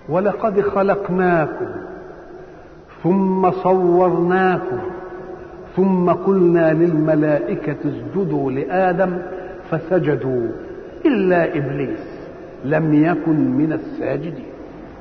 ولقد خلقناكم ثم صورناكم ثم قلنا للملائكة اسجدوا لآدم فسجدوا إلا إبليس لم يكن من الساجدين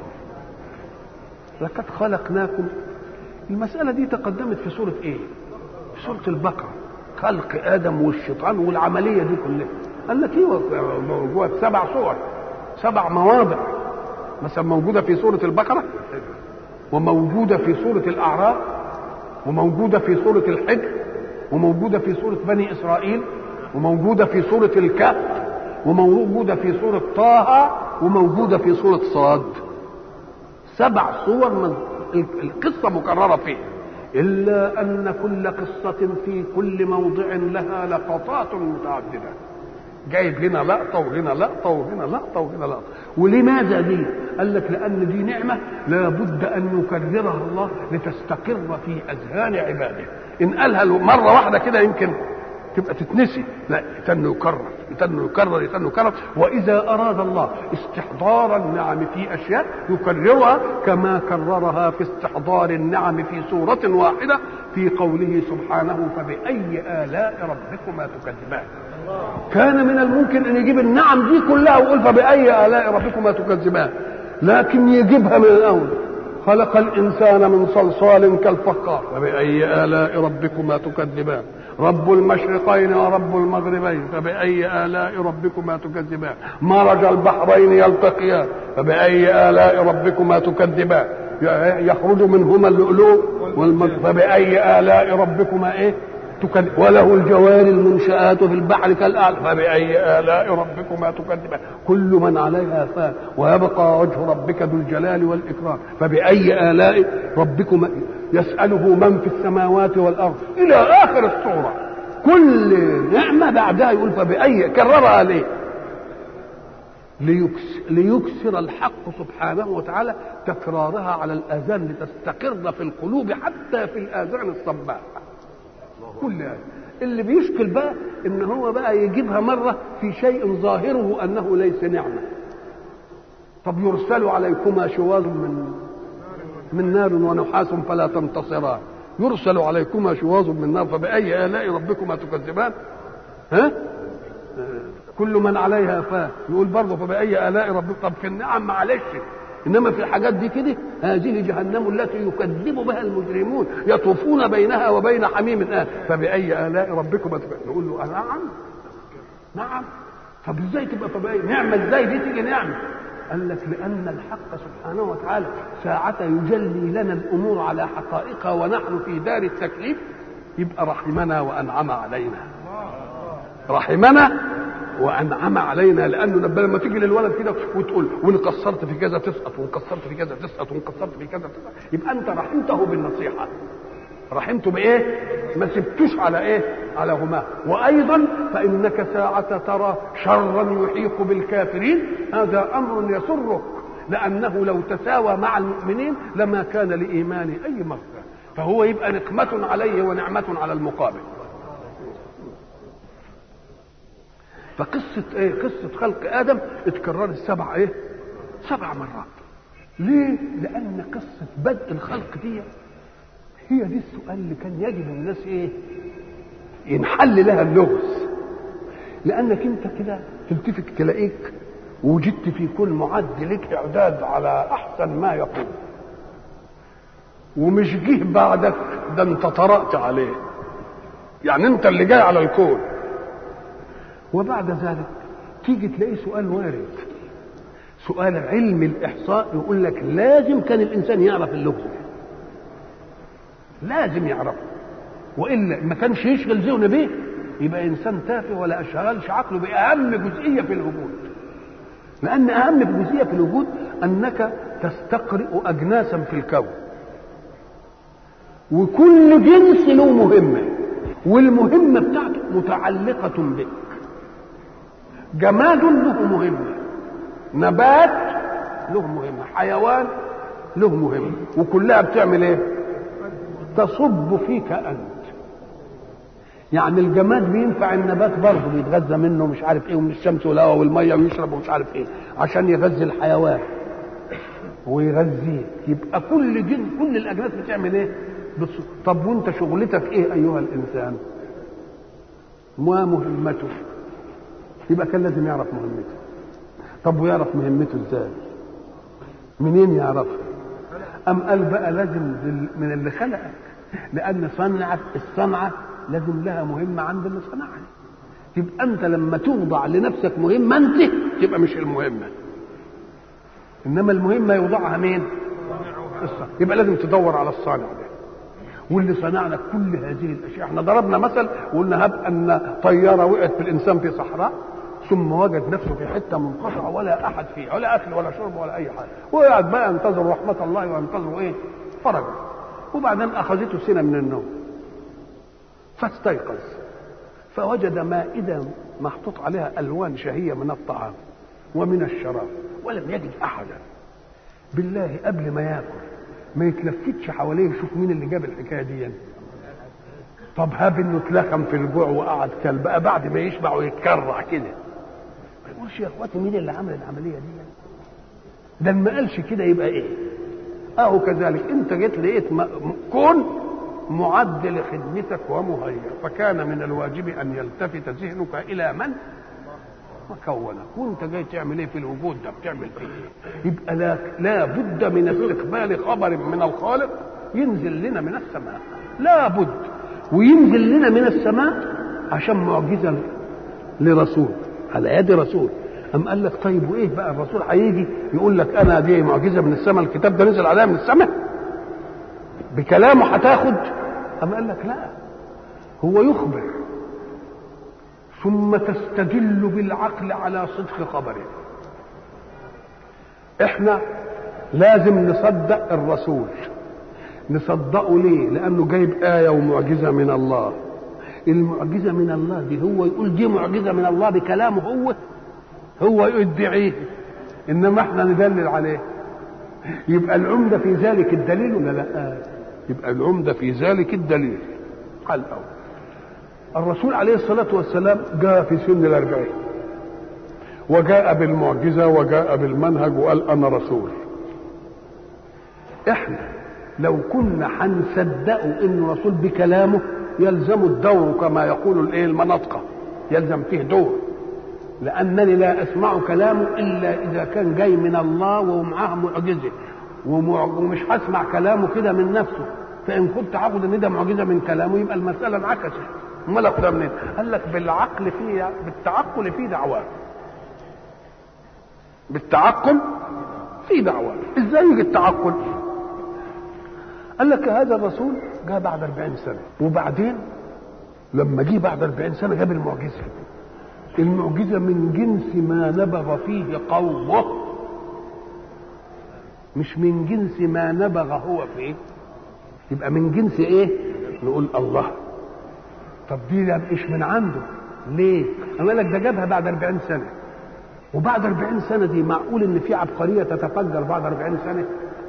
لقد خلقناكم المسألة دي تقدمت في سورة إيه؟ في سورة البقرة خلق آدم والشيطان والعملية دي كلها قال لك إيه موجود سبع صور سبع مواضع مثلا موجودة في سورة البقرة وموجودة في سورة الأعراف وموجودة في سورة الحجر وموجودة في سورة بني إسرائيل وموجودة في سورة الكهف وموجودة في سورة طه وموجودة في سورة صاد سبع صور من القصة مكررة فيه إلا أن كل قصة في كل موضع لها لقطات متعددة جايب هنا لقطة وهنا لقطة وهنا لقطة وهنا لقطة ولماذا دي؟ قال لك لأن دي نعمة لابد أن يكررها الله لتستقر في أذهان عباده إن قالها مرة واحدة كده يمكن تبقى تتنسي لا يتن يكرر يتن يكرر يتن يكرر واذا اراد الله استحضار النعم في اشياء يكررها كما كررها في استحضار النعم في سوره واحده في قوله سبحانه فباي الاء ربكما تكذبان كان من الممكن ان يجيب النعم دي كلها ويقول فباي الاء ربكما تكذبان لكن يجيبها من الاول خلق الانسان من صلصال كالفخار فباي الاء ربكما تكذبان رب المشرقين ورب المغربين فبأي آلاء ربكما تكذبان مرج البحرين يلتقيان فبأي آلاء ربكما تكذبان يخرج منهما اللؤلؤ والمجد فبأي آلاء ربكما إيه تكذب وله الجوار المنشآت في البحر كالأعلى فبأي آلاء ربكما تكذبان كل من عليها فان ويبقى وجه ربك ذو الجلال والإكرام فبأي آلاء ربكما يسأله من في السماوات والأرض إلى آخر السورة كل نعمة بعدها يقول فبأي كررها ليه ليكسر, ليكسر الحق سبحانه وتعالى تكرارها على الآذان لتستقر في القلوب حتى في الآذان الصباح كل هذا اللي بيشكل بقى ان هو بقى يجيبها مره في شيء ظاهره انه ليس نعمه طب يرسل عليكما شواظ من من نار ونحاس فلا تنتصران يرسل عليكما شواظ من نار فبأي آلاء ربكما تكذبان ها كل من عليها فان يقول برضه فبأي آلاء ربكم طب في النعم معلش انما في الحاجات دي كده هذه جهنم التي يكذب بها المجرمون يطوفون بينها وبين حميم آن فبأي آلاء ربكما تكذبان نقول له نعم نعم طب ازاي تبقى فبأي نعمة ازاي دي تيجي نعمة قال لك لأن الحق سبحانه وتعالى ساعة يجلي لنا الأمور على حقائقها ونحن في دار التكليف يبقى رحمنا وأنعم علينا رحمنا وأنعم علينا لأنه لما تيجي للولد كده وتقول وإن قصرت في كذا تسقط وإن قصرت في كذا تسقط وإن قصرت في كذا تسقط يبقى أنت رحمته بالنصيحة رحمته بايه ما سبتوش على ايه على هما وايضا فانك ساعه ترى شرا يحيق بالكافرين هذا امر يسرك لانه لو تساوى مع المؤمنين لما كان لايمان اي مغفره فهو يبقى نقمه عليه ونعمه على المقابل فقصة ايه؟ قصة خلق آدم اتكررت سبع ايه؟ سبع مرات. ليه؟ لأن قصة بدء الخلق دي هي دي السؤال اللي كان يجب الناس ايه ينحل لها اللغز لانك انت كده تلتفت تلاقيك وجدت في كل معد لك اعداد على احسن ما يقول ومش جه بعدك ده انت طرأت عليه يعني انت اللي جاي على الكون وبعد ذلك تيجي تلاقي سؤال وارد سؤال علم الاحصاء يقول لك لازم كان الانسان يعرف اللغز لازم يعرفه والا ما كانش يشغل ذهنه بيه يبقى انسان تافه ولا اشغلش عقله باهم جزئيه في الوجود لان اهم جزئيه في الوجود انك تستقرئ اجناسا في الكون وكل جنس له مهمه والمهمه بتاعته متعلقه بك جماد له مهمه نبات له مهمه حيوان له مهمه وكلها بتعمل ايه تصب فيك انت يعني الجماد بينفع النبات برضه بيتغذى منه مش عارف ايه ومن الشمس والهواء والميه ويشرب ومش عارف ايه عشان يغذي الحيوان ويغذيك يبقى كل جن كل الاجناس بتعمل ايه بتص... طب وانت شغلتك ايه ايها الانسان ما مهمته يبقى كان لازم يعرف مهمته طب ويعرف مهمته ازاي منين يعرفها ام قال بقى لازم من اللي خلقك لان صنعت الصنعه لازم لها مهمه عند اللي صنعها تبقى انت لما توضع لنفسك مهمه انت تبقى مش المهمه انما المهمه يوضعها مين الصنع. يبقى لازم تدور على الصانع ده واللي صنع لك كل هذه الاشياء احنا ضربنا مثل وقلنا هب ان طياره وقعت في الانسان في صحراء ثم وجد نفسه في حته منقطعه ولا احد فيها ولا اكل ولا شرب ولا اي حاجه وقعد بقى ينتظر رحمه الله وينتظر ايه فرجا وبعدين اخذته سنه من النوم فاستيقظ فوجد مائده محطوط عليها الوان شهيه من الطعام ومن الشراب ولم يجد احدا بالله قبل ما ياكل ما يتلفتش حواليه يشوف مين اللي جاب الحكايه دي يعني. طب هاب انه اتلخم في الجوع وقعد كل بقى بعد ما يشبع ويتكرع كده ما يقولش يا اخواتي مين اللي عمل العمليه دي يعني. ده ما قالش كده يبقى ايه اهو كذلك انت جيت لقيت كون معد لخدمتك ومهيأ فكان من الواجب ان يلتفت ذهنك الى من وكونك وانت جاي تعمل ايه في الوجود ده بتعمل فيه ايه يبقى لا, لا بد من استقبال خبر من الخالق ينزل لنا من السماء لا بد وينزل لنا من السماء عشان معجزه لرسول على يد رسول أم قال لك طيب وإيه بقى الرسول هيجي يقول لك أنا دي معجزة من السماء الكتاب ده نزل عليها من السماء بكلامه هتاخد أم قال لك لا هو يخبر ثم تستدل بالعقل على صدق خبره احنا لازم نصدق الرسول نصدقه ليه لانه جايب ايه ومعجزه من الله المعجزه من الله دي هو يقول دي معجزه من الله بكلامه هو هو يدعيه انما احنا ندلل عليه يبقى العمده في ذلك الدليل ولا لا يبقى العمده في ذلك الدليل قال الاول الرسول عليه الصلاة والسلام جاء في سن الأربعين وجاء بالمعجزة وجاء بالمنهج وقال أنا رسول إحنا لو كنا هنصدقه إنه رسول بكلامه يلزم الدور كما يقول الإيه المناطقة يلزم فيه دور لأنني لا أسمع كلامه إلا إذا كان جاي من الله ومعاه معجزة ومش هسمع كلامه كده من نفسه فإن كنت هاخد إن ده معجزة من كلامه يبقى المسألة انعكست امال اخدها منين؟ قال لك بالعقل في بالتعقل في دعواه. بالتعقل في دعواه، ازاي يجي التعقل؟ قال لك هذا الرسول جاء بعد 40 سنه وبعدين لما جه بعد 40 سنه جاب المعجزه. المعجزه من جنس ما نبغ فيه قومه مش من جنس ما نبغ هو فيه يبقى من جنس ايه؟ نقول الله طب دي مش من عنده ليه؟ قال لك ده جابها بعد 40 سنه وبعد 40 سنه دي معقول ان في عبقريه تتفجر بعد 40 سنه؟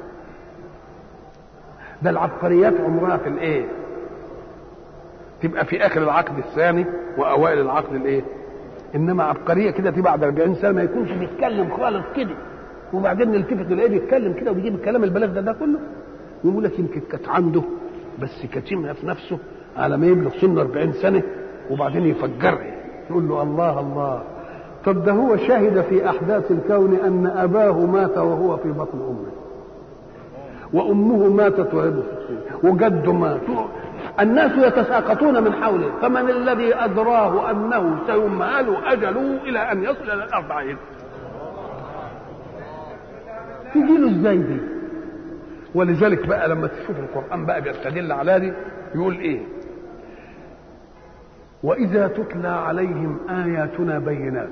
ده العبقريات عمرها في الايه؟ تبقى في اخر العقد الثاني واوائل العقد الايه؟ انما عبقريه كده تبقى بعد 40 سنه ما يكونش بيتكلم خالص كده وبعدين نلتفت نلاقيه بيتكلم كده وبيجيب الكلام البلاغ ده ده كله يقول لك يمكن كانت عنده بس كتمها في نفسه على ما يبلغ سنه 40 سنه وبعدين يفجرها يقول له الله الله طب ده هو شهد في احداث الكون ان اباه مات وهو في بطن امه وامه ماتت وهي في وجده مات الناس يتساقطون من حوله فمن الذي ادراه انه سيمهل اجله الى ان يصل الى الاربعين تجي له ازاي دي ولذلك بقى لما تشوف القران بقى بيستدل على دي يقول ايه واذا تتلى عليهم اياتنا بينات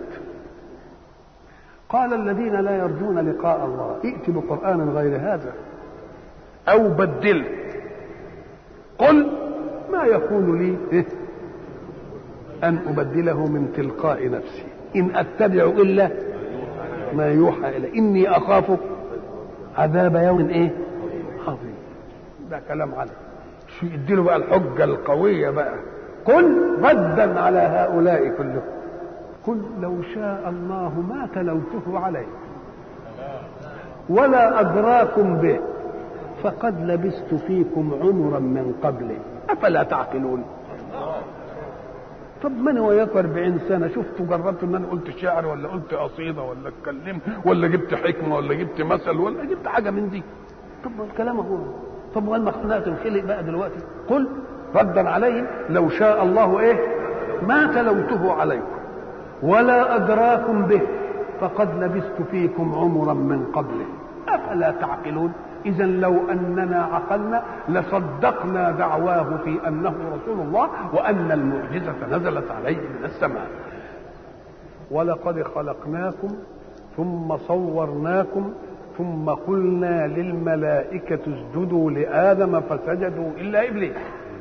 قال الذين لا يرجون لقاء الله ائت بقران غير هذا او بدله قل ما يكون لي ان ابدله من تلقاء نفسي ان اتبع الا ما يوحى الي اني اخاف عذاب يوم ايه عظيم ده كلام على شو يديله بقى الحجه القويه بقى قل ردا على هؤلاء كلهم قل لو شاء الله ما تلوته عليه ولا أدراكم به فقد لبست فيكم عمرا من قبله أفلا تعقلون طب ما انا وياك 40 سنه شفت جربت ان انا قلت شعر ولا قلت قصيده ولا اتكلمت ولا جبت حكمه ولا جبت مثل ولا جبت حاجه من دي طب ما الكلام هو طب وين مخلوقات الخلق بقى دلوقتي قل ردا عليه لو شاء الله ايه ما تلوته عليكم ولا ادراكم به فقد لبثت فيكم عمرا من قبله افلا تعقلون اذا لو اننا عقلنا لصدقنا دعواه في انه رسول الله وان المعجزه نزلت عليه من السماء ولقد خلقناكم ثم صورناكم ثم قلنا للملائكه اسجدوا لادم فسجدوا الا ابليس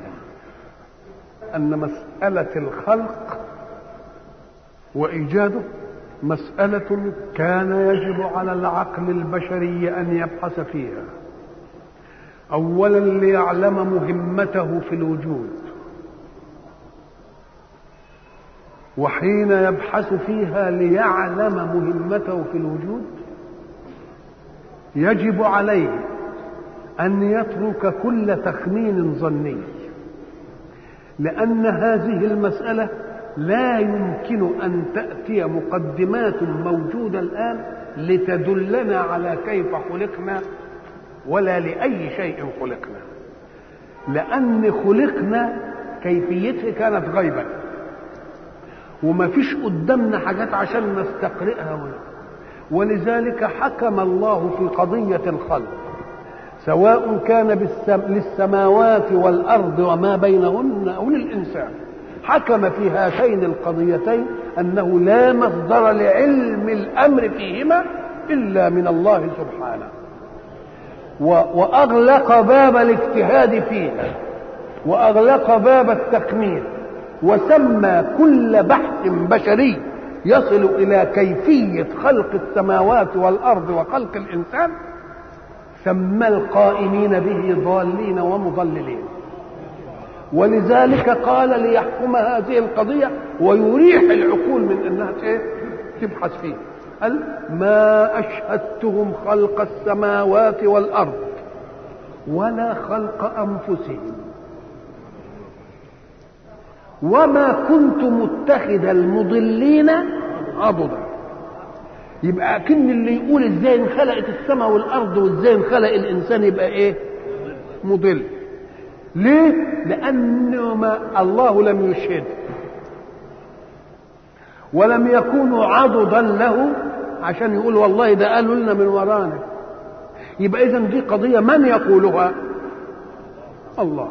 ان مساله الخلق وايجاده مسألة كان يجب على العقل البشري أن يبحث فيها أولا ليعلم مهمته في الوجود وحين يبحث فيها ليعلم مهمته في الوجود يجب عليه أن يترك كل تخمين ظني لأن هذه المسألة لا يمكن ان تاتي مقدمات موجوده الان لتدلنا على كيف خلقنا ولا لاي شيء خلقنا لان خلقنا كيفيته كانت غيبا وما فيش قدامنا حاجات عشان نستقرئها ولذلك حكم الله في قضيه الخلق سواء كان بالسم... للسماوات والارض وما بينهن او للانسان حكم في هاتين القضيتين انه لا مصدر لعلم الامر فيهما الا من الله سبحانه واغلق باب الاجتهاد فيها واغلق باب التقنين وسمى كل بحث بشري يصل الى كيفيه خلق السماوات والارض وخلق الانسان سمى القائمين به ضالين ومضللين ولذلك قال ليحكم هذه القضيه ويريح العقول من انها ايه تبحث فيه قال ما اشهدتهم خلق السماوات والارض ولا خلق انفسهم وما كنت متخذ المضلين عضدا يبقى اكن اللي يقول ازاي انخلقت السماء والارض وازاي انخلق الانسان يبقى ايه مضل ليه لانه ما الله لم يشهد ولم يكونوا عضدا له عشان يقول والله ده قالوا لنا من ورانا يبقى اذا دي قضيه من يقولها الله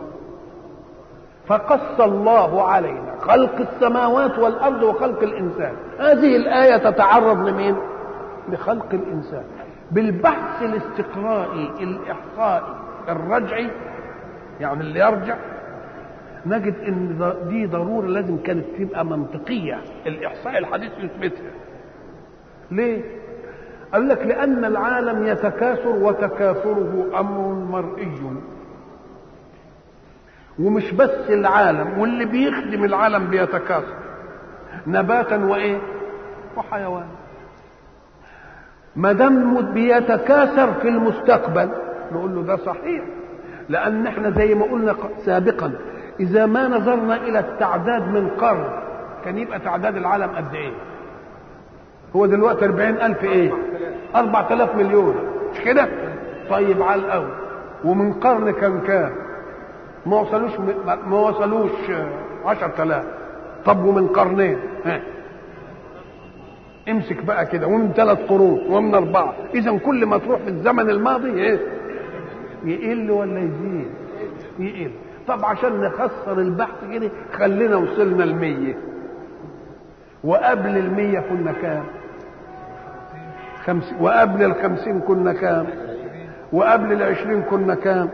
فقص الله علينا خلق السماوات والارض وخلق الانسان هذه الايه تتعرض لمين لخلق الانسان بالبحث الاستقرائي الاحصائي الرجعي يعني اللي يرجع نجد ان دي ضروره لازم كانت تبقى منطقيه الاحصاء الحديث يثبتها ليه قال لك لان العالم يتكاثر وتكاثره امر مرئي ومش بس العالم واللي بيخدم العالم بيتكاثر نباتا وايه وحيوان ما دام بيتكاثر في المستقبل نقول له ده صحيح لان احنا زي ما قلنا سابقا اذا ما نظرنا الى التعداد من قرن كان يبقى تعداد العالم قد ايه هو دلوقتي أربعين ألف ايه أربعة آلاف مليون مش كده طيب على الأول ومن قرن كان كام ما وصلوش ما وصلوش عشرة آلاف طب ومن قرنين ها امسك بقى كده ومن ثلاث قرون ومن أربعة إذا كل ما تروح في الزمن الماضي إيه يقل ولا يزيد يقل طب عشان نخسر البحث كده خلينا وصلنا المية وقبل المية كنا كام خمس وقبل الخمسين كنا كام وقبل العشرين كنا كام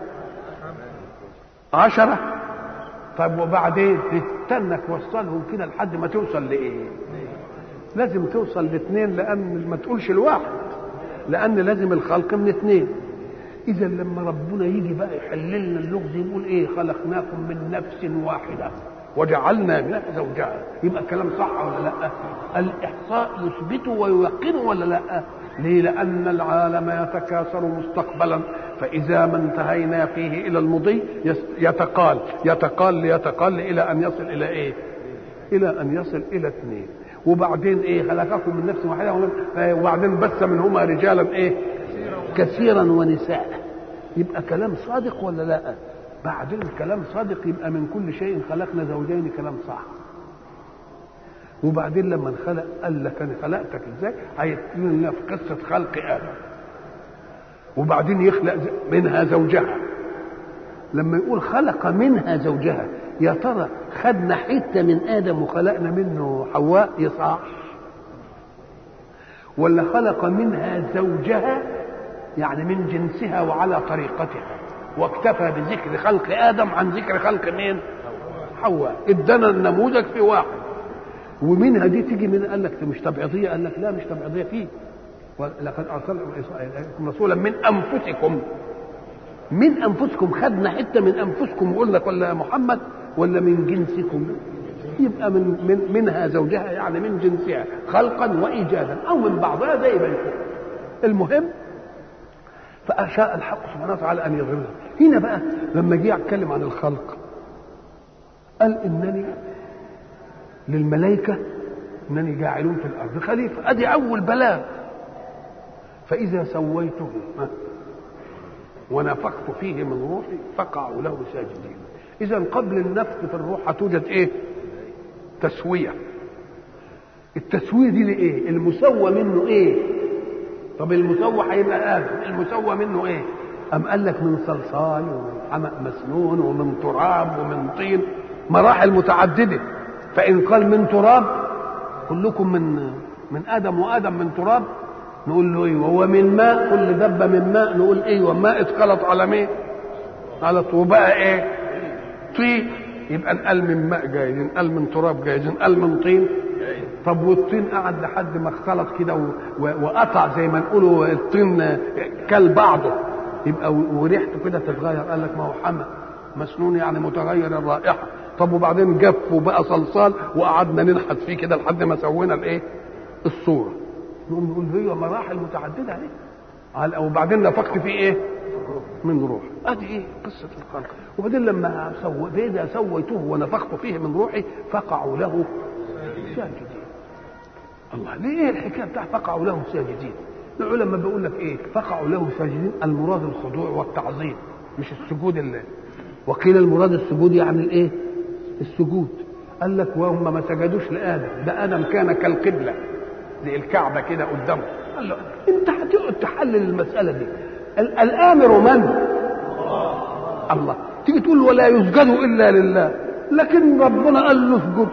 عشرة طب وبعدين تستنى توصلهم كده لحد ما توصل لايه لازم توصل لاثنين لان ما تقولش الواحد لان لازم الخلق من اثنين اذا لما ربنا يجي بقى يحل لنا اللغز يقول ايه خلقناكم من نفس واحده وجعلنا منها زوجها يبقى الكلام صح ولا لا الاحصاء يثبته وييقنه ولا لا ليه لأن العالم يتكاثر مستقبلا فإذا ما انتهينا فيه إلى المضي يتقال يتقال ليتقال إلى أن يصل إلى إيه إلى أن يصل إلى اثنين وبعدين إيه خلقكم من نفس واحدة وبعدين بث منهما رجالا إيه كثيرا ونساء يبقى كلام صادق ولا لا بعدين كلام صادق يبقى من كل شيء خلقنا زوجين كلام صح وبعدين لما انخلق قال لك انا خلقتك ازاي هيتكلم لنا في قصه خلق ادم وبعدين يخلق منها زوجها لما يقول خلق منها زوجها يا ترى خدنا حته من ادم وخلقنا منه حواء يصح ولا خلق منها زوجها يعني من جنسها وعلى طريقتها واكتفى بذكر خلق ادم عن ذكر خلق مين حواء ادانا النموذج في واحد ومنها دي تيجي من قال لك مش تبعيضيه قال لك لا مش تبعيضيه فيه لقد ارسلنا رسولا من انفسكم من انفسكم خدنا حته من انفسكم وقلنا لك ولا يا محمد ولا من جنسكم يبقى من, من منها زوجها يعني من جنسها خلقا وايجادا او من بعضها زي ما يكون المهم فاشاء الحق سبحانه وتعالى ان يظهرها هنا بقى لما جه يتكلم عن الخلق قال انني للملائكه انني جاعل في الارض خليفه ادي اول بلاغ فاذا سويته ونفخت فيه من روحي فقعوا له ساجدين اذا قبل النفخ في الروح هتوجد ايه تسويه التسويه دي لايه المسوى منه ايه طب المسوى هيبقى ادم المسوى منه ايه ام قال لك من صلصال ومن حمأ مسنون ومن تراب ومن طين مراحل متعدده فان قال من تراب كلكم من من ادم وادم من تراب نقول له ايوه ومن ماء كل دبه من ماء نقول ايوه ماء اتخلط على مين على وبقى ايه طين يبقى نقل من ماء جايز نقل من تراب جايز نقل من طين طب والطين قعد لحد ما اختلط كده وقطع زي ما نقولوا الطين كل بعضه يبقى وريحته كده تتغير قال لك ما هو حمى مسنون يعني متغير الرائحه طب وبعدين جف وبقى صلصال وقعدنا ننحت فيه كده لحد ما سوينا الايه الصوره نقوم نقول هي مراحل متعدده عليه على وبعدين نفخت فيه ايه من روح ادي ايه قصه الخلق وبعدين لما سو... فاذا سويته ونفخت فيه من روحي فقعوا له ساجدين الله ليه الحكايه بتاع فقعوا له ساجدين العلماء بيقول لك ايه فقعوا له ساجدين المراد الخضوع والتعظيم مش السجود اللي وقيل المراد السجود يعني الايه السجود قال لك وهم ما سجدوش لادم ده ادم كان كالقبله زي الكعبه كده قدامه قال له انت هتقعد تحلل المساله دي الامر من الله تيجي تقول ولا يسجد الا لله لكن ربنا قال له اسجد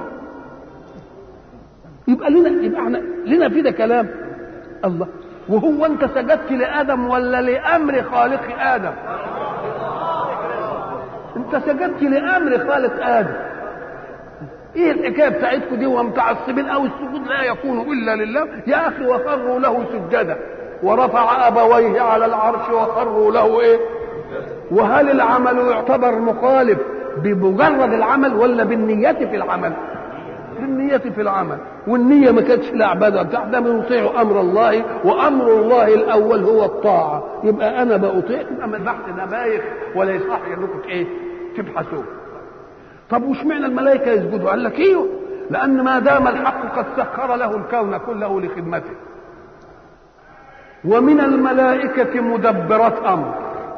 يبقى لنا يبقى احنا لنا في ده كلام الله وهو انت سجدت لادم ولا لامر خالق ادم انت سجدت لامر خالق ادم ايه الحكايه بتاعتكم دي ومتعصبين او السجود لا يكون الا لله يا اخي وخروا له سجدا ورفع ابويه على العرش وخروا له ايه وهل العمل يعتبر مخالف بمجرد العمل ولا بالنية في العمل بالنية في العمل والنية ما كانتش العبادة بتاعنا بنطيع أمر الله وأمر الله الأول هو الطاعة يبقى أنا بأطيع يبقى البحث ده بايخ ولا يصح انكم ايه تبحثوه طب وش معنى الملائكة يسجدوا قال لك ايوه لأن ما دام الحق قد سخر له الكون كله لخدمته ومن الملائكة مدبرات أمر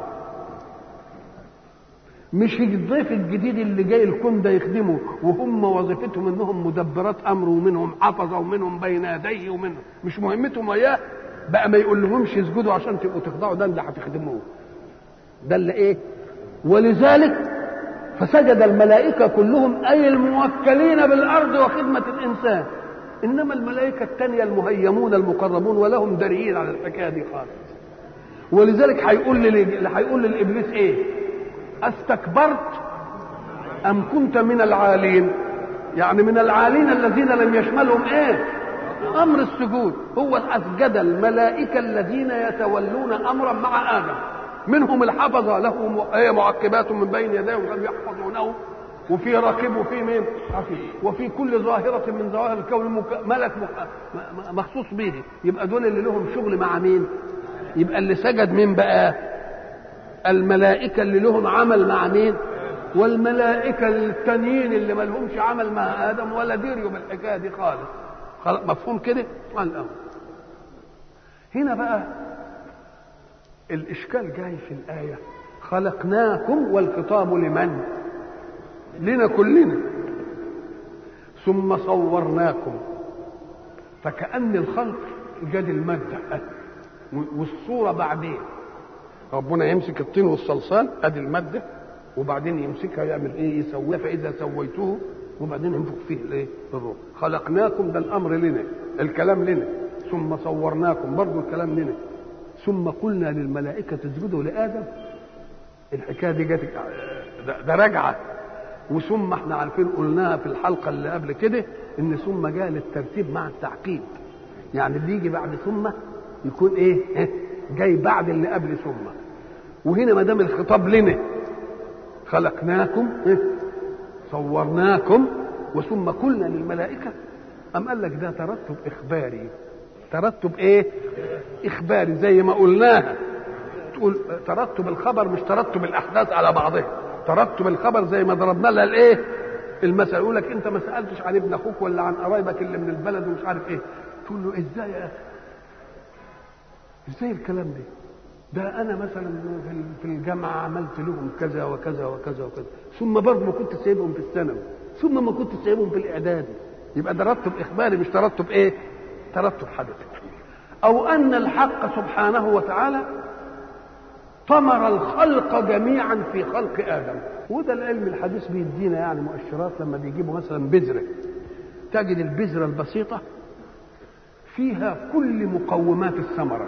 مش الضيف الجديد اللي جاي الكون ده يخدمه وهم وظيفتهم انهم مدبرات امر ومنهم حفظه ومنهم بين يديه ومنهم مش مهمتهم اياه بقى ما يقول لهمش اسجدوا عشان تبقوا تخضعوا ده اللي هتخدموه ده اللي ايه ولذلك فسجد الملائكة كلهم أي الموكلين بالأرض وخدمة الإنسان إنما الملائكة الثانية المهيمون المقربون ولهم دريين على الحكاية دي خالص ولذلك هيقول لل... هيقول للإبليس إيه؟ استكبرت أم كنت من العالين يعني من العالين الذين لم يشملهم ايه امر السجود هو اسجد الملائكه الذين يتولون امرا مع ادم منهم الحفظه له معقبات من بين يديه وكانوا يحفظونه وفي راكب وفي مين حفيظ وفي كل ظاهرة من ظواهر الكون مك... ملك مك... مخصوص به يبقى دول اللي لهم شغل مع مين يبقى اللي سجد مين بقى الملائكة اللي لهم عمل مع مين والملائكة التانيين اللي ما لهمش عمل مع آدم ولا ديريوا بالحكاية دي خالص خلاص مفهوم كده الأمر هنا بقى الإشكال جاي في الآية خلقناكم والخطاب لمن لنا كلنا ثم صورناكم فكأن الخلق جاد المادة والصورة بعدين ربنا يمسك الطين والصلصال ادي المادة وبعدين يمسكها يعمل ايه يسويها فاذا سويته وبعدين ينفخ فيه الايه الروح خلقناكم ده الامر لنا الكلام لنا ثم صورناكم برضه الكلام لنا ثم قلنا للملائكة اسجدوا لآدم الحكاية دي جت ده, ده رجعة وثم احنا عارفين قلناها في الحلقة اللي قبل كده ان ثم جاء للترتيب مع التعقيد يعني اللي يجي بعد ثم يكون ايه جاي بعد اللي قبل ثم وهنا ما دام الخطاب لنا خلقناكم صورناكم وثم قلنا للملائكة أم قال لك ده ترتب إخباري ترتب إيه؟ إخباري زي ما قلناها تقول ترتب الخبر مش ترتب الأحداث على بعضها ترتب الخبر زي ما ضربنا لها الإيه؟ المثل يقول لك أنت ما سألتش عن ابن أخوك ولا عن قرايبك اللي من البلد ومش عارف إيه تقول له إزاي يا أخي؟ إزاي الكلام ده؟ ده انا مثلا في الجامعه عملت لهم كذا وكذا وكذا وكذا ثم برضه ما كنت سايبهم في الثانوي ثم ما كنت سايبهم في الاعدادي يبقى ده ترتب اخباري مش ترتب ايه ترتب حدثي او ان الحق سبحانه وتعالى طمر الخلق جميعا في خلق ادم وده العلم الحديث بيدينا يعني مؤشرات لما بيجيبوا مثلا بذره تجد البذره البسيطه فيها كل مقومات الثمره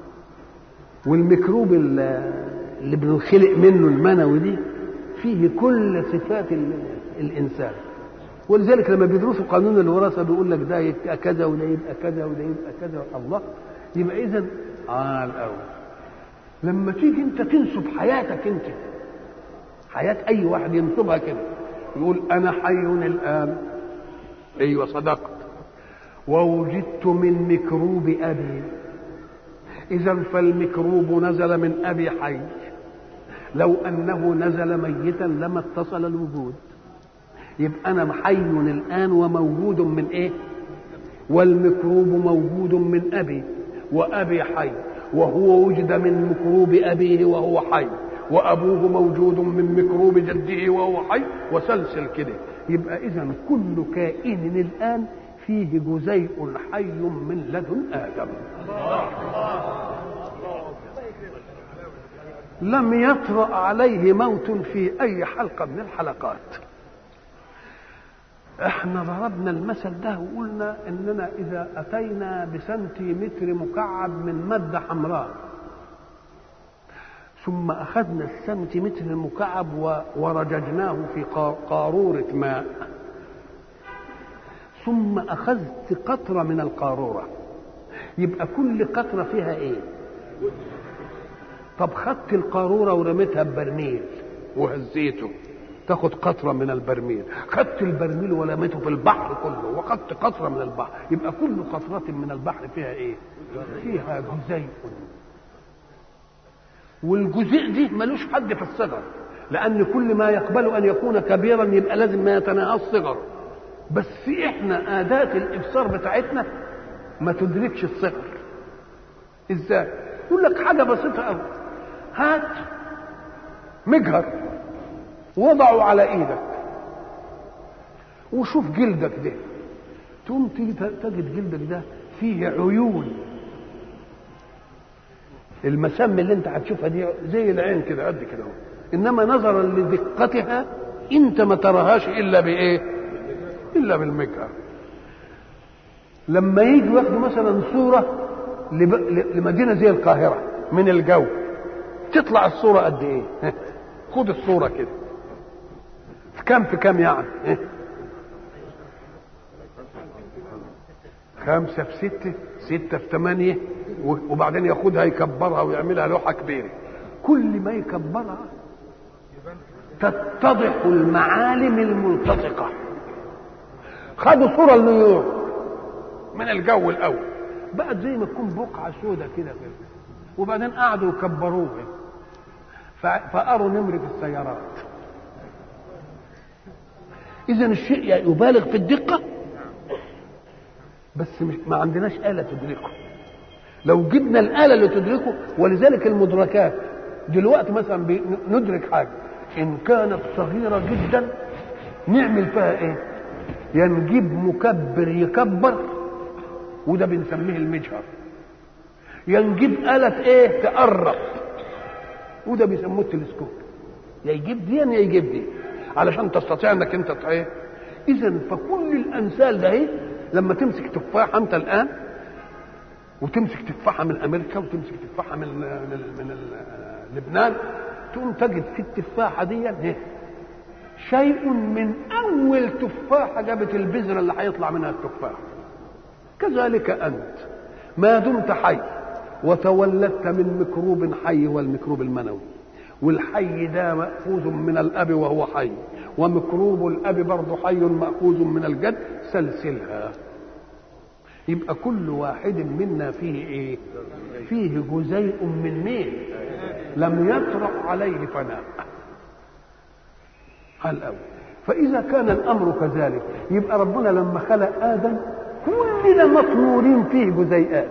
والميكروب اللي بنخلق منه المنوي دي فيه كل صفات الانسان ولذلك لما بيدرسوا قانون الوراثه بيقول لك ده يبقى كذا وده يبقى كذا وده يبقى كذا الله يبقى اذا اه الاول لما تيجي انت تنسب حياتك انت حياه اي واحد ينسبها كده يقول انا حي الان ايوه صدقت ووجدت من ميكروب ابي إذا فالميكروب نزل من أبي حي لو أنه نزل ميتا لما اتصل الوجود يبقى أنا حي الآن وموجود من إيه؟ والميكروب موجود من أبي وأبي حي وهو وجد من ميكروب أبيه وهو حي وأبوه موجود من ميكروب جده وهو حي وسلسل كده يبقى إذا كل كائن الآن فيه جزيء حي من لدن آدم لم يطرأ عليه موت في أي حلقة من الحلقات احنا ضربنا المثل ده وقلنا اننا اذا اتينا بسنتيمتر مكعب من ماده حمراء ثم اخذنا السنتيمتر المكعب ورججناه في قاروره ماء ثم اخذت قطره من القاروره يبقى كل قطره فيها ايه طب خدت القاروره ورميتها ببرميل وهزيته تاخد قطره من البرميل خدت البرميل ورميته في البحر كله وخدت قطره من البحر يبقى كل قطره من البحر فيها ايه فيها جزيء والجزيء دي ملوش حد في الصغر لان كل ما يقبل ان يكون كبيرا يبقى لازم ما يتناهى الصغر بس احنا اداه الابصار بتاعتنا ما تدركش الصغر ازاي يقول لك حاجه بسيطه قوي هات مجهر وضعه على ايدك وشوف جلدك ده تقوم تيجي تجد جلدك ده فيه عيون المسام اللي انت هتشوفها دي زي العين كده قد كده انما نظرا لدقتها انت ما تراهاش الا بايه الا بالمجهر لما يجي ياخدوا مثلا صوره لمدينه زي القاهره من الجو تطلع الصوره قد ايه خد الصوره كده في كام في كام يعني خمسة في ستة ستة في ثمانية وبعدين ياخدها يكبرها ويعملها لوحة كبيرة كل ما يكبرها تتضح المعالم الملتصقة خدوا صورة لنيويورك من الجو الأول بقت زي ما تكون بقعة سودة كده كده وبعدين قعدوا يكبروها فقروا نمرة السيارات إذا الشيء يبالغ في الدقة بس مش ما عندناش آلة تدركه لو جبنا الآلة اللي تدركه ولذلك المدركات دلوقتي مثلا ندرك حاجة إن كانت صغيرة جدا نعمل فيها إيه؟ يا يعني نجيب مكبر يكبر وده بنسميه المجهر يا يعني نجيب آلة إيه؟ تقرب وده بيسموه التلسكوب يا يجيب دي يا يجيب دي علشان تستطيع انك انت ايه اذا فكل الامثال ده ايه لما تمسك تفاحه انت الان وتمسك تفاحه من امريكا وتمسك تفاحه من من, من لبنان تقوم تجد في التفاحه دي ايه شيء من اول تفاحه جابت البذره اللي هيطلع منها التفاح كذلك انت ما دمت حي وتولدت من ميكروب حي والميكروب المنوي والحي ده مأخوذ من الأب وهو حي وميكروب الأب برضه حي مأخوذ من الجد سلسلها يبقى كل واحد منا فيه ايه فيه جزيء من مين لم يطرح عليه فناء الأول فإذا كان الأمر كذلك يبقى ربنا لما خلق آدم كلنا مطمورين فيه جزيئات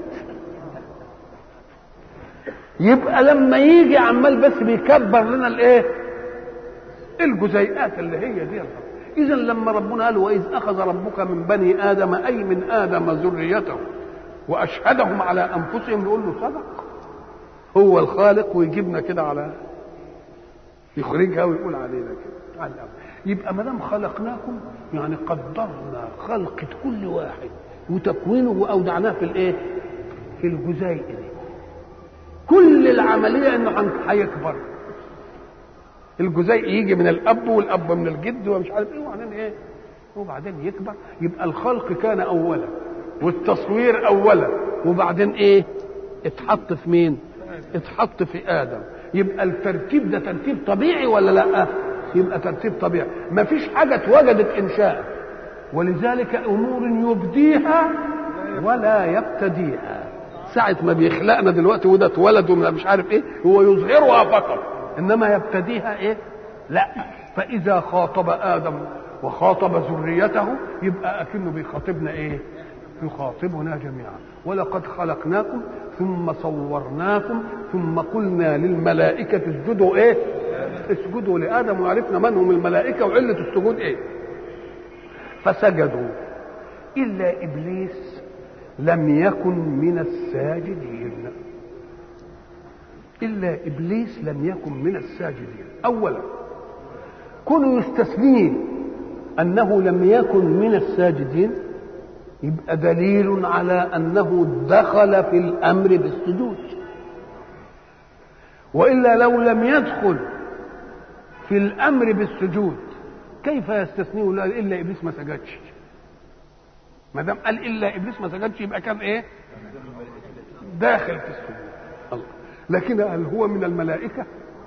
يبقى لما يجي عمال بس بيكبر لنا الايه الجزيئات اللي هي دي اذا لما ربنا قال واذ اخذ ربك من بني ادم اي من ادم ذريته واشهدهم على انفسهم يقول له صدق هو الخالق ويجيبنا كده على يخرجها ويقول علينا كده على الأول. يبقى ما دام خلقناكم يعني قدرنا خلقة كل واحد وتكوينه واودعناه في الايه؟ في الجزيء دي كل العمليه انه هيكبر الجزيء يجي من الاب والاب من الجد ومش عارف ايه وبعدين ايه وبعدين يكبر يبقى الخلق كان اولا والتصوير اولا وبعدين ايه اتحط في مين اتحط في ادم يبقى الترتيب ده ترتيب طبيعي ولا لا يبقى ترتيب طبيعي ما فيش حاجه اتوجدت انشاء ولذلك امور يبديها ولا يبتديها ساعة ما بيخلقنا دلوقتي وده اتولد مش عارف ايه هو يظهرها فقط انما يبتديها ايه لا فاذا خاطب ادم وخاطب ذريته يبقى اكنه بيخاطبنا ايه يخاطبنا جميعا ولقد خلقناكم ثم صورناكم ثم قلنا للملائكة اسجدوا ايه اسجدوا لآدم وعرفنا من هم الملائكة وعلة السجود ايه فسجدوا إلا إبليس لم يكن من الساجدين إلا إبليس لم يكن من الساجدين أولا كونوا يستثنين أنه لم يكن من الساجدين يبقى دليل على أنه دخل في الأمر بالسجود وإلا لو لم يدخل في الأمر بالسجود كيف يستثنيه إلا إبليس ما سجدش ما دام قال الا ابليس ما سجدش يبقى كان ايه داخل في السجود الله لكن هل هو من الملائكه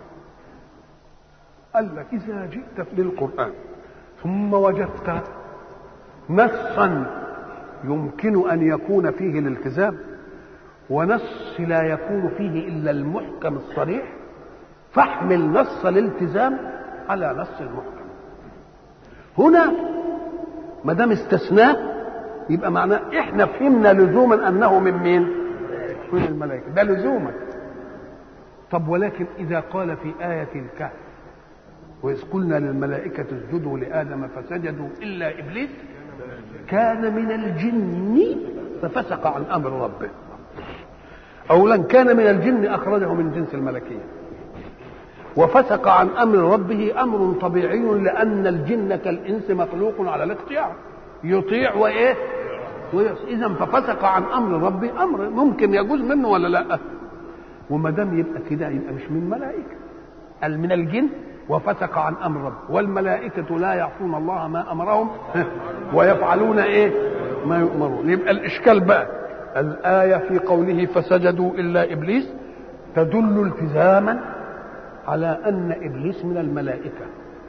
قال لك اذا جئت للقران ثم وجدت نصا يمكن ان يكون فيه الالتزام ونص لا يكون فيه الا المحكم الصريح فاحمل نص الالتزام على نص المحكم هنا ما دام استثناه يبقى معناه احنا فهمنا لزوما انه من مين؟ من الملائكه ده لزوما طب ولكن اذا قال في آية الكهف وإذ قلنا للملائكة اسجدوا لآدم فسجدوا إلا إبليس كان من الجن ففسق عن أمر ربه أولا كان من الجن أخرجه من جنس الملكية وفسق عن أمر ربه أمر طبيعي لأن الجن كالإنس مخلوق على الاختيار يطيع وايه اذا ففسق عن امر ربي امر ممكن يجوز منه ولا لا وما دام يبقى كده يبقى مش من ملائكه قال من الجن وفسق عن امر ربه والملائكه لا يعصون الله ما امرهم ويفعلون ايه ما يؤمرون يبقى الاشكال بقى الايه في قوله فسجدوا الا ابليس تدل التزاما على ان ابليس من الملائكه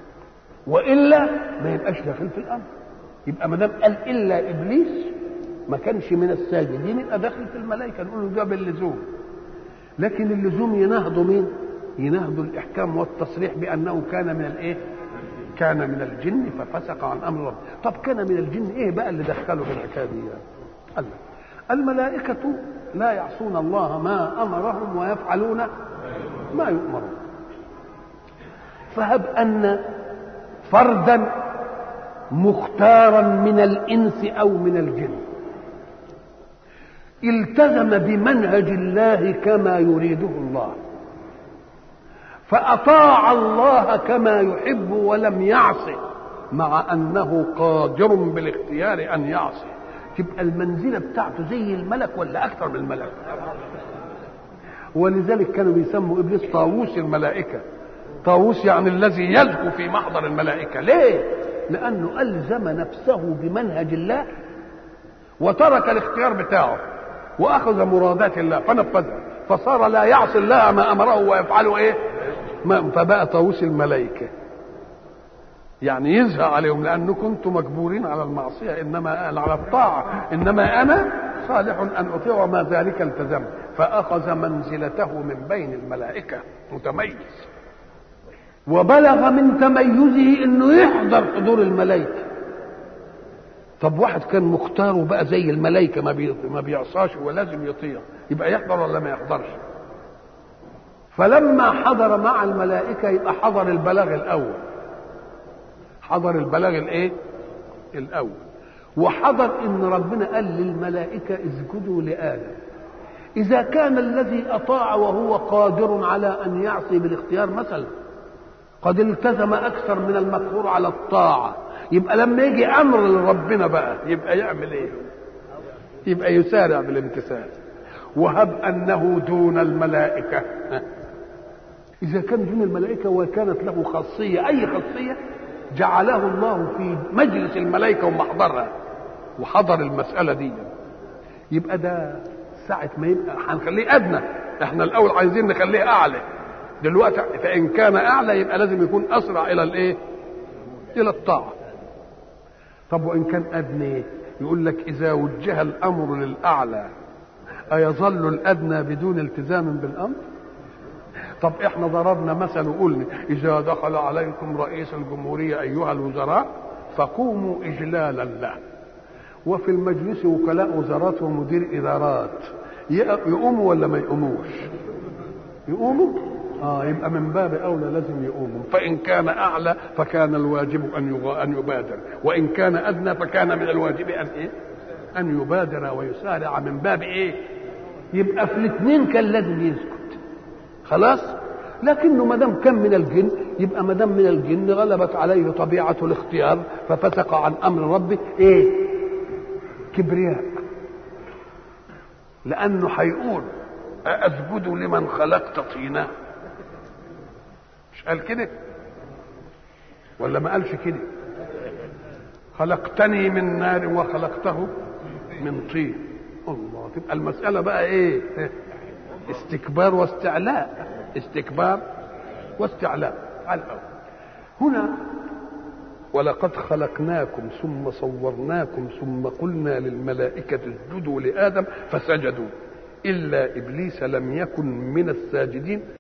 والا ما يبقاش داخل في الامر يبقى ما دام قال الا ابليس ما كانش من الساجدين يبقى داخل في الملائكه نقول له ده باللزوم لكن اللزوم ينهض مين؟ ينهض الاحكام والتصريح بانه كان من الايه؟ كان من الجن ففسق عن امر ربه طب كان من الجن ايه بقى اللي دخله في الحكايه دي قال الملائكه لا يعصون الله ما امرهم ويفعلون ما يؤمرون فهب ان فردا مختارا من الانس او من الجن التزم بمنهج الله كما يريده الله فأطاع الله كما يحب ولم يعصي مع أنه قادر بالاختيار أن يعصي تبقى المنزلة بتاعته زي الملك ولا أكثر من الملك ولذلك كانوا بيسموا إبليس طاووس الملائكة طاووس يعني الذي يزهو في محضر الملائكة ليه؟ لأنه ألزم نفسه بمنهج الله وترك الاختيار بتاعه وأخذ مرادات الله فنفذها فصار لا يعصي الله ما أمره ويفعله إيه؟ ما فبقى طاووس الملائكة يعني يزهق عليهم لأنه كنتم مجبورين على المعصية إنما على الطاعة إنما أنا صالح أن أطيع وما ذلك التزمت فأخذ منزلته من بين الملائكة متميز وبلغ من تميزه انه يحضر حضور الملائكه طب واحد كان مختار وبقى زي الملائكه ما بي... ما بيعصاش ولازم يطيع يبقى يحضر ولا ما يحضرش فلما حضر مع الملائكه يبقى حضر البلاغ الاول حضر البلاغ الايه الاول وحضر ان ربنا قال للملائكه اسجدوا لادم اذا كان الذي اطاع وهو قادر على ان يعصي بالاختيار مثلا قد التزم اكثر من المقهور على الطاعه يبقى لما يجي امر لربنا بقى يبقى يعمل ايه يبقى يسارع بالامتثال وهب انه دون الملائكه اذا كان دون الملائكه وكانت له خاصيه اي خاصيه جعله الله في مجلس الملائكه ومحضرها وحضر المساله دي يبقى ده ساعه ما يبقى هنخليه ادنى احنا الاول عايزين نخليه اعلى دلوقتي فان كان اعلى يبقى لازم يكون اسرع الى الايه الى الطاعه طب وان كان ادنى يقول لك اذا وجه الامر للاعلى ايظل الادنى بدون التزام بالامر طب احنا ضربنا مثل وقلنا اذا دخل عليكم رئيس الجمهوريه ايها الوزراء فقوموا اجلالا له وفي المجلس وكلاء وزارات ومدير ادارات يقوموا ولا ما يقوموش يقوموا اه يبقى من باب اولى لازم يقوموا فان كان اعلى فكان الواجب ان يغ... ان يبادر وان كان ادنى فكان من الواجب ان ايه ان يبادر ويسارع من باب ايه يبقى في الاثنين كان لازم يسكت خلاص لكنه ما دام كان من الجن يبقى ما دام من الجن غلبت عليه طبيعه الاختيار ففسق عن امر ربه ايه كبرياء لانه هيقول أسجد لمن خلقت طينا مش قال كده ولا ما قالش كده خلقتني من نار وخلقته من طين الله تبقى المسألة بقى ايه استكبار واستعلاء استكبار واستعلاء على الأول هنا ولقد خلقناكم ثم صورناكم ثم قلنا للملائكة اسجدوا لآدم فسجدوا إلا إبليس لم يكن من الساجدين